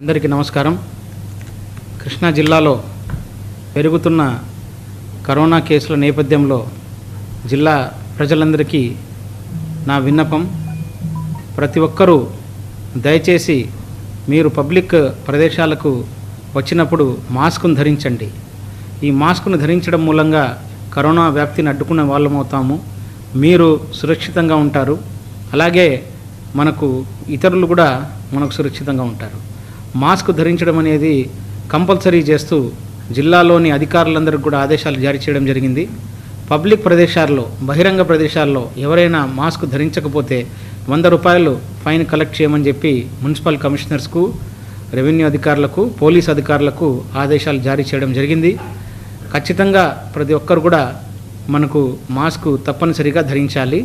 అందరికీ నమస్కారం కృష్ణా జిల్లాలో పెరుగుతున్న కరోనా కేసుల నేపథ్యంలో జిల్లా ప్రజలందరికీ నా విన్నపం ప్రతి ఒక్కరూ దయచేసి మీరు పబ్లిక్ ప్రదేశాలకు వచ్చినప్పుడు మాస్కును ధరించండి ఈ మాస్కును ధరించడం మూలంగా కరోనా వ్యాప్తిని అడ్డుకున్న వాళ్ళమవుతాము మీరు సురక్షితంగా ఉంటారు అలాగే మనకు ఇతరులు కూడా మనకు సురక్షితంగా ఉంటారు మాస్క్ ధరించడం అనేది కంపల్సరీ చేస్తూ జిల్లాలోని అధికారులందరికీ కూడా ఆదేశాలు జారీ చేయడం జరిగింది పబ్లిక్ ప్రదేశాల్లో బహిరంగ ప్రదేశాల్లో ఎవరైనా మాస్క్ ధరించకపోతే వంద రూపాయలు ఫైన్ కలెక్ట్ చేయమని చెప్పి మున్సిపల్ కమిషనర్స్కు రెవెన్యూ అధికారులకు పోలీస్ అధికారులకు ఆదేశాలు జారీ చేయడం జరిగింది ఖచ్చితంగా ప్రతి ఒక్కరు కూడా మనకు మాస్క్ తప్పనిసరిగా ధరించాలి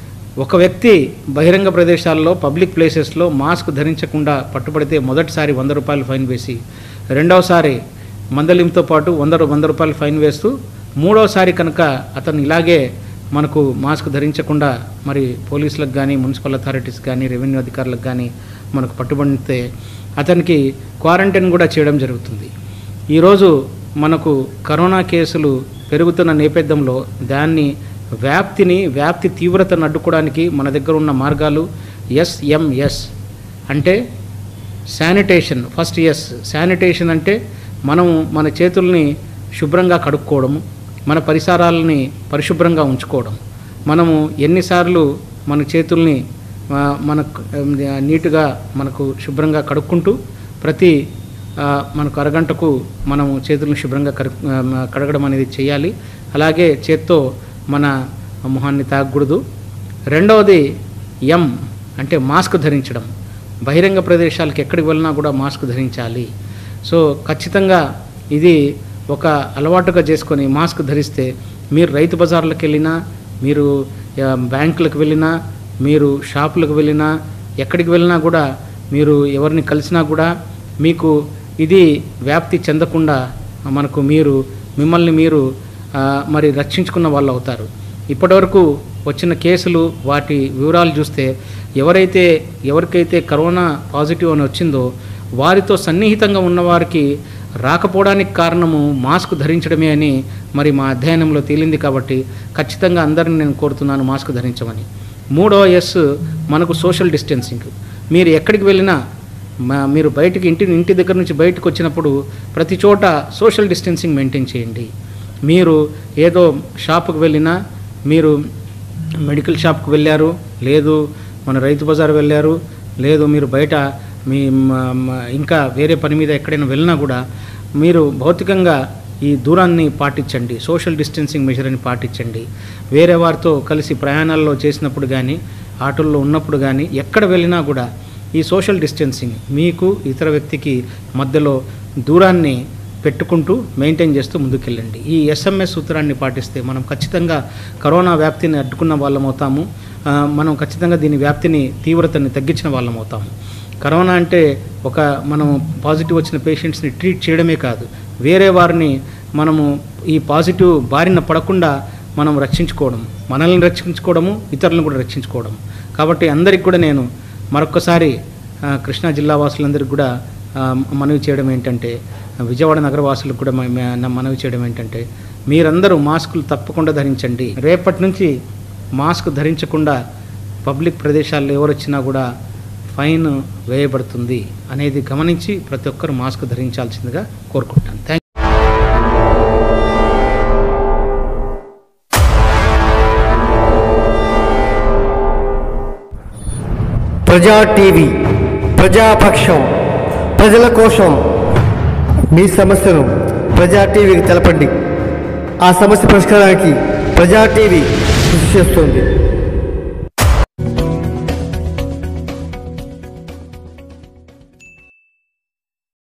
ఒక వ్యక్తి బహిరంగ ప్రదేశాల్లో పబ్లిక్ ప్లేసెస్లో మాస్క్ ధరించకుండా పట్టుబడితే మొదటిసారి వంద రూపాయలు ఫైన్ వేసి రెండవసారి మందలింతో పాటు వంద రూ- వంద రూపాయలు ఫైన్ వేస్తూ మూడవసారి కనుక అతను ఇలాగే మనకు మాస్క్ ధరించకుండా మరి పోలీసులకు కానీ మున్సిపల్ అథారిటీస్ కానీ రెవెన్యూ అధికారులకు కానీ మనకు పట్టుబడితే అతనికి క్వారంటైన్ కూడా చేయడం జరుగుతుంది ఈరోజు మనకు కరోనా కేసులు పెరుగుతున్న నేపథ్యంలో దాన్ని వ్యాప్తిని వ్యాప్తి తీవ్రతను అడ్డుకోవడానికి మన దగ్గర ఉన్న మార్గాలు ఎస్ఎంఎస్ అంటే శానిటేషన్ ఫస్ట్ ఎస్ శానిటేషన్ అంటే మనము మన చేతుల్ని శుభ్రంగా కడుక్కోవడము మన పరిసరాలని పరిశుభ్రంగా ఉంచుకోవడం మనము ఎన్నిసార్లు మన చేతుల్ని ఆ, మనకు ఆ, నీటుగా మనకు శుభ్రంగా కడుక్కుంటూ ప్రతి ఆ, మనకు అరగంటకు మనము చేతులను శుభ్రంగా కడు ఆ, కడగడం అనేది చేయాలి అలాగే చేత్తో మన మొహాన్ని తాగకూడదు రెండవది ఎం అంటే మాస్క్ ధరించడం బహిరంగ ప్రదేశాలకు ఎక్కడికి వెళ్ళినా కూడా మాస్క్ ధరించాలి సో ఖచ్చితంగా ఇది ఒక అలవాటుగా చేసుకొని మాస్క్ ధరిస్తే మీరు రైతు బజార్లకు వెళ్ళినా మీరు ఆ, బ్యాంకులకు వెళ్ళినా మీరు షాపులకు వెళ్ళినా ఎక్కడికి వెళ్ళినా కూడా మీరు ఎవరిని కలిసినా కూడా మీకు ఇది వ్యాప్తి చెందకుండా మనకు మీరు మిమ్మల్ని మీరు ఆ, మరి రక్షించుకున్న వాళ్ళు అవుతారు ఇప్పటివరకు వచ్చిన కేసులు వాటి వివరాలు చూస్తే ఎవరైతే ఎవరికైతే కరోనా పాజిటివ్ అని వచ్చిందో వారితో సన్నిహితంగా ఉన్నవారికి రాకపోవడానికి కారణము మాస్క్ ధరించడమే అని మరి మా అధ్యయనంలో తేలింది కాబట్టి ఖచ్చితంగా అందరిని నేను కోరుతున్నాను మాస్క్ ధరించమని మూడో ఎస్ మనకు సోషల్ డిస్టెన్సింగ్ మీరు ఎక్కడికి వెళ్ళినా మా మీరు బయటికి ఇంటి ఇంటి దగ్గర నుంచి బయటకు వచ్చినప్పుడు ప్రతి చోట సోషల్ డిస్టెన్సింగ్ మెయింటైన్ చేయండి మీరు ఏదో షాపుకు వెళ్ళినా మీరు మెడికల్ షాప్కి వెళ్ళారు లేదు మన రైతు బజార్ వెళ్ళారు లేదు మీరు బయట మీ మ- మ- ఇంకా వేరే పని మీద ఎక్కడైనా వెళ్ళినా కూడా మీరు భౌతికంగా ఈ దూరాన్ని పాటించండి సోషల్ డిస్టెన్సింగ్ మెజర్ని పాటించండి వేరే వారితో కలిసి ప్రయాణాల్లో చేసినప్పుడు కానీ ఆటోల్లో ఉన్నప్పుడు కానీ ఎక్కడ వెళ్ళినా కూడా ఈ సోషల్ డిస్టెన్సింగ్ మీకు ఇతర వ్యక్తికి మధ్యలో దూరాన్ని పెట్టుకుంటూ మెయింటైన్ చేస్తూ ముందుకెళ్ళండి ఈ ఎస్ఎంఎస్ సూత్రాన్ని పాటిస్తే మనం ఖచ్చితంగా కరోనా వ్యాప్తిని అడ్డుకున్న వాళ్ళం అవుతాము ఆ, మనం ఖచ్చితంగా దీని వ్యాప్తిని తీవ్రతని తగ్గించిన వాళ్ళం అవుతాము కరోనా అంటే ఒక మనం పాజిటివ్ వచ్చిన పేషెంట్స్ని ట్రీట్ చేయడమే కాదు వేరే వారిని మనము ఈ పాజిటివ్ బారిన పడకుండా మనం రక్షించుకోవడం మనల్ని రక్షించుకోవడము ఇతరులను కూడా రక్షించుకోవడం కాబట్టి అందరికి కూడా నేను మరొక్కసారి ఆ, కృష్ణా జిల్లా వాసులందరికీ కూడా ఆ, మనవి చేయడం ఏంటంటే విజయవాడ నగర వాసులకు కూడా మ- మ- నా మనవి చేయడం ఏంటంటే మీరందరూ మాస్కులు తప్పకుండా ధరించండి రేపటి నుంచి మాస్క్ ధరించకుండా పబ్లిక్ ప్రదేశాల్లో ఎవరు వచ్చినా కూడా ఫైన్ వేయబడుతుంది అనేది గమనించి ప్రతి ఒక్కరు మాస్క్ ధరించాల్సిందిగా కోరుకుంటాను థ్యాంక్ ప్రజా టీవీ ప్రజాపక్షం ప్రజల కోసం మీ సమస్యను ప్రజా టీవీకి తెలపండి ఆ సమస్య పరిష్కారానికి ప్రజా టీవీ కృషి చేస్తుంది